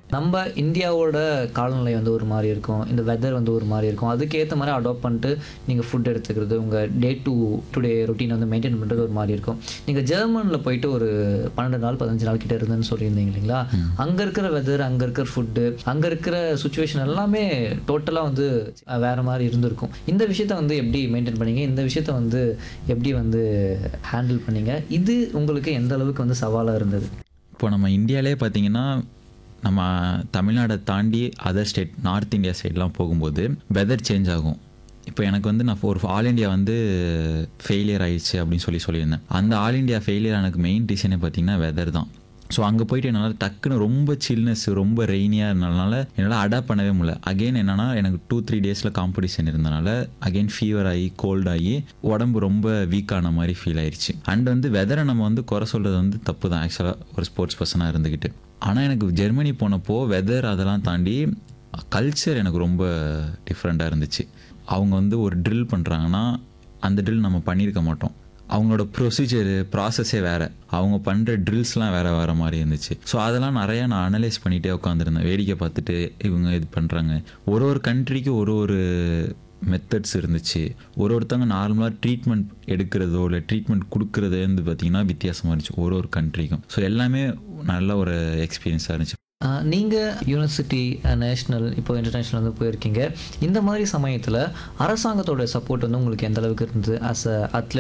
நம்ம இந்தியாவோட காலநிலை வந்து ஒரு மாதிரி இருக்கும் இந்த வெதர் வந்து ஒரு மாதிரி இருக்கும் அதுக்கேற்ற மாதிரி அடாப்ட் பண்ணிட்டு நீங்கள் ஃபுட் எடுத்துக்கிறது உங்கள் டே டு டுடே ரொட்டீன் வந்து மெயின்டைன் பண்ணுறது ஒரு மாதிரி இருக்கும் நீங்கள் ஜெர்மனில் போயிட்டு ஒரு பன்னெண்டு நாள் பதினஞ்சு நாள் கிட்ட இருந்தேன்னு சொல்லியிருந்தீங்க இல்லைங்களா அங்கே இருக்கிற வெதர் அங்கே இருக்கிற ஃபுட்டு அங்கே இருக்கிற சுச்சுவேஷன் எல்லாமே டோட்டலாக வந்து அஹ், வேற மாதிரி இருந்திருக்கும் இந்த விஷயத்த வந்து எப்படி மெயின்டைன் பண்ணீங்க இந்த விஷயத்த வந்து எப்படி வந்து ஹேண்டில் பண்ணீங்க இது உங்களுக்கு எந்த அளவுக்கு வந்து சவாலாக இருந்தது இப்போ நம்ம இந்தியாவிலே பார்த்தீங்கன்னா நம்ம தமிழ்நாடை தாண்டி அதர் ஸ்டேட் நார்த் இந்தியா சைட்லாம் போகும்போது வெதர் சேஞ்ச் ஆகும் இப்போ எனக்கு வந்து நான் ஒரு ஆல் இந்தியா வந்து ஃபெயிலியர் ஆயிடுச்சு அப்படின்னு சொல்லி சொல்லியிருந்தேன் அந்த ஆல் இந்தியா ஃபெயிலியர் எனக்கு மெயின் ரீசனே பார்த்தீங்கன்னா வெதர் தான் ஸோ அங்கே போயிட்டு என்னால் டக்குன்னு ரொம்ப சில்னஸ் ரொம்ப ரெய்னியாக இருந்தனால என்னால் அடாப்ட் பண்ணவே முடியல அகைன் என்னன்னா எனக்கு டூ த்ரீ டேஸில் காம்படிஷன் இருந்தனால அகைன் ஃபீவர் ஆகி கோல்ட் ஆகி உடம்பு ரொம்ப வீக்கான மாதிரி ஃபீல் ஆயிடுச்சு அண்ட் வந்து வெதரை நம்ம வந்து குறை சொல்கிறது வந்து தப்பு தான் ஆக்சுவலாக ஒரு ஸ்போர்ட்ஸ் பர்சனாக இருந்துக்கிட்டு ஆனால் எனக்கு ஜெர்மனி போனப்போ வெதர் அதெல்லாம் தாண்டி கல்ச்சர் எனக்கு ரொம்ப டிஃப்ரெண்ட்டாக இருந்துச்சு அவங்க வந்து ஒரு ட்ரில் பண்ணுறாங்கன்னா அந்த ட்ரில் நம்ம பண்ணியிருக்க மாட்டோம் அவங்களோட ப்ரொசீஜரு ப்ராசஸே வேறு அவங்க பண்ணுற ட்ரில்ஸ்லாம் வேறு வேறு மாதிரி இருந்துச்சு ஸோ அதெல்லாம் நிறையா நான் அனலைஸ் பண்ணிகிட்டே உட்காந்துருந்தேன் வேடிக்கை பார்த்துட்டு இவங்க இது பண்ணுறாங்க ஒரு ஒரு கண்ட்ரிக்கு ஒரு ஒரு மெத்தட்ஸ் இருந்துச்சு ஒரு ஒருத்தவங்க நார்மலாக ட்ரீட்மெண்ட் எடுக்கிறதோ இல்லை ட்ரீட்மெண்ட் கொடுக்குறதே வந்து பார்த்திங்கன்னா வித்தியாசமாக இருந்துச்சு ஒரு ஒரு கண்ட்ரிக்கும் ஸோ எல்லாமே நல்ல ஒரு எக்ஸ்பீரியன்ஸாக இருந்துச்சு நீங்கள் யூனிவர்சிட்டி நேஷ்னல் இப்போ இன்டர்நேஷ்னல் வந்து போயிருக்கீங்க இந்த மாதிரி சமயத்தில் அரசாங்கத்தோட சப்போர்ட் வந்து உங்களுக்கு எந்த அளவுக்கு இருந்தது ஆஸ் அ அத்லெட்